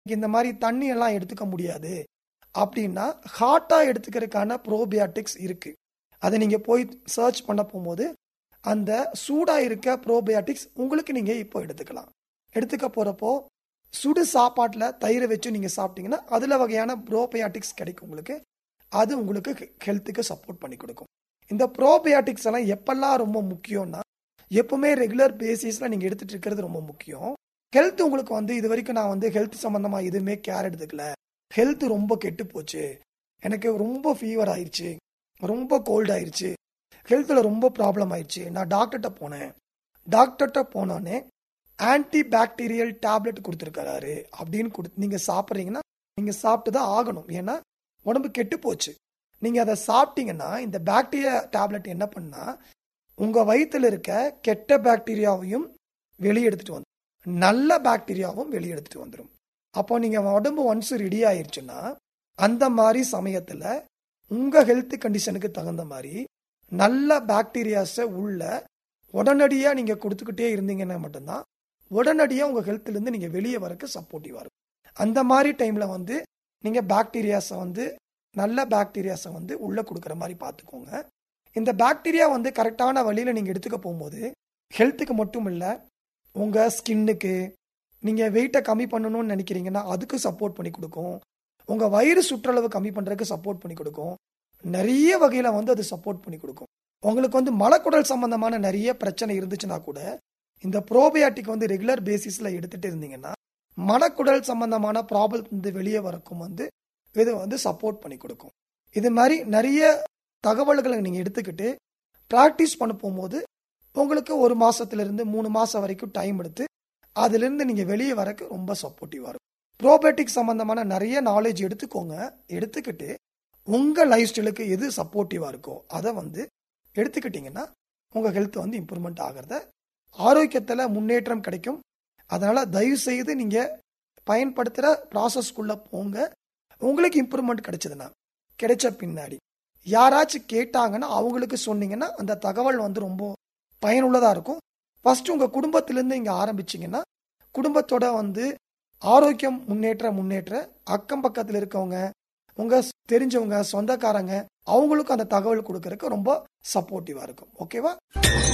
இந்த மாதிரி தண்ணி எல்லாம் எடுத்துக்க முடியாது அப்படின்னா ஹாட்டா எடுத்துக்கிறதுக்கான ப்ரோபியாட்டிக்ஸ் இருக்கு அதை நீங்க போய் சர்ச் பண்ண போகும்போது அந்த சூடா இருக்க ப்ரோபயாட்டிக்ஸ் உங்களுக்கு நீங்க இப்போ எடுத்துக்கலாம் எடுத்துக்க போறப்போ சுடு சாப்பாட்டுல தயிரை வச்சு நீங்க சாப்பிட்டீங்கன்னா அதுல வகையான ப்ரோபயாட்டிக்ஸ் கிடைக்கும் உங்களுக்கு அது உங்களுக்கு ஹெல்த்துக்கு சப்போர்ட் பண்ணி கொடுக்கும் இந்த ப்ரோபயாட்டிக்ஸ் எல்லாம் எப்பெல்லாம் ரொம்ப முக்கியம்னா எப்பவுமே ரெகுலர் பேசிஸ்ல நீங்க எடுத்துட்டு இருக்கிறது ரொம்ப முக்கியம் ஹெல்த் உங்களுக்கு வந்து இது வரைக்கும் நான் வந்து ஹெல்த் சம்பந்தமா எதுவுமே கேர் எடுத்துக்கல ஹெல்த் ரொம்ப கெட்டு போச்சு எனக்கு ரொம்ப ஃபீவர் ஆயிடுச்சு ரொம்ப கோல்ட் ஆயிடுச்சு ஹெல்த்தில் ரொம்ப ப்ராப்ளம் ஆயிடுச்சு நான் டாக்டர்கிட்ட போனேன் டாக்டர்கிட்ட போனோடனே ஆன்டி பாக்டீரியல் டேப்லெட் கொடுத்துருக்காரு அப்படின்னு கொடு நீங்கள் சாப்பிட்றீங்கன்னா நீங்கள் சாப்பிட்டு தான் ஆகணும் ஏன்னா உடம்பு கெட்டு போச்சு நீங்கள் அதை சாப்பிட்டீங்கன்னா இந்த பாக்டீரியா டேப்லெட் என்ன பண்ணா உங்கள் வயிற்றில் இருக்க கெட்ட பாக்டீரியாவையும் வெளியே எடுத்துட்டு வந்துடும் நல்ல பாக்டீரியாவும் வெளியே எடுத்துட்டு வந்துடும் அப்போ நீங்கள் உடம்பு ஒன்ஸ் ரெடி ஆயிடுச்சுன்னா அந்த மாதிரி சமயத்தில் உங்கள் ஹெல்த் கண்டிஷனுக்கு தகுந்த மாதிரி நல்ல பாக்டீரியாஸை உள்ள உடனடியாக நீங்கள் கொடுத்துக்கிட்டே இருந்தீங்கன்னா மட்டும்தான் உடனடியாக உங்கள் ஹெல்த்லேருந்து நீங்கள் வெளியே வரக்கு சப்போர்ட்டிவாக இருக்கும் அந்த மாதிரி டைமில் வந்து நீங்கள் பாக்டீரியாஸை வந்து நல்ல பாக்டீரியாஸை வந்து உள்ளே கொடுக்குற மாதிரி பார்த்துக்கோங்க இந்த பாக்டீரியா வந்து கரெக்டான வழியில் நீங்கள் எடுத்துக்க போகும்போது ஹெல்த்துக்கு மட்டும் இல்லை உங்கள் ஸ்கின்னுக்கு நீங்கள் வெயிட்டை கம்மி பண்ணணும்னு நினைக்கிறீங்கன்னா அதுக்கு சப்போர்ட் பண்ணி கொடுக்கும் உங்கள் வயிறு சுற்றளவு கம்மி பண்ணுறதுக்கு சப்போர்ட் பண்ணி கொடுக்கும் நிறைய வகையில் வந்து அது சப்போர்ட் பண்ணி கொடுக்கும் உங்களுக்கு வந்து மலக்குடல் சம்பந்தமான நிறைய பிரச்சனை இருந்துச்சுன்னா கூட இந்த ப்ரோபயாட்டிக் வந்து ரெகுலர் பேசிஸில் எடுத்துட்டு இருந்தீங்கன்னா மலக்குடல் சம்பந்தமான ப்ராப்ளம் வந்து வெளியே வரக்கும் வந்து இது வந்து சப்போர்ட் பண்ணி கொடுக்கும் இது மாதிரி நிறைய தகவல்களை நீங்கள் எடுத்துக்கிட்டு ப்ராக்டிஸ் பண்ண போகும்போது உங்களுக்கு ஒரு மாசத்துல மூணு மாசம் வரைக்கும் டைம் எடுத்து அதுலேருந்து நீங்கள் வெளியே வரக்கு ரொம்ப சப்போர்ட்டிவாக இருக்கும் ப்ரோபேட்டிக் சம்பந்தமான நிறைய நாலேஜ் எடுத்துக்கோங்க எடுத்துக்கிட்டு உங்கள் லைஃப் ஸ்டைலுக்கு எது சப்போர்ட்டிவாக இருக்கோ அதை வந்து எடுத்துக்கிட்டிங்கன்னா உங்கள் ஹெல்த் வந்து இம்ப்ரூவ்மெண்ட் ஆகிறத ஆரோக்கியத்தில் முன்னேற்றம் கிடைக்கும் அதனால் தயவு செய்து நீங்கள் பயன்படுத்துகிற ப்ராசஸ்க்குள்ளே போங்க உங்களுக்கு இம்ப்ரூவ்மெண்ட் கிடைச்சதுன்னா கிடைச்ச பின்னாடி யாராச்சும் கேட்டாங்கன்னா அவங்களுக்கு சொன்னீங்கன்னா அந்த தகவல் வந்து ரொம்ப பயனுள்ளதாக இருக்கும் ஃபர்ஸ்ட் உங்கள் குடும்பத்திலேருந்து இங்கே ஆரம்பிச்சிங்கன்னா குடும்பத்தோட வந்து ஆரோக்கியம் முன்னேற்ற முன்னேற்ற அக்கம் பக்கத்தில் இருக்கவங்க உங்கள் தெரிஞ்சவங்க சொந்தக்காரங்க அவங்களுக்கும் அந்த தகவல் கொடுக்கறதுக்கு ரொம்ப சப்போர்ட்டிவாக இருக்கும் ஓகேவா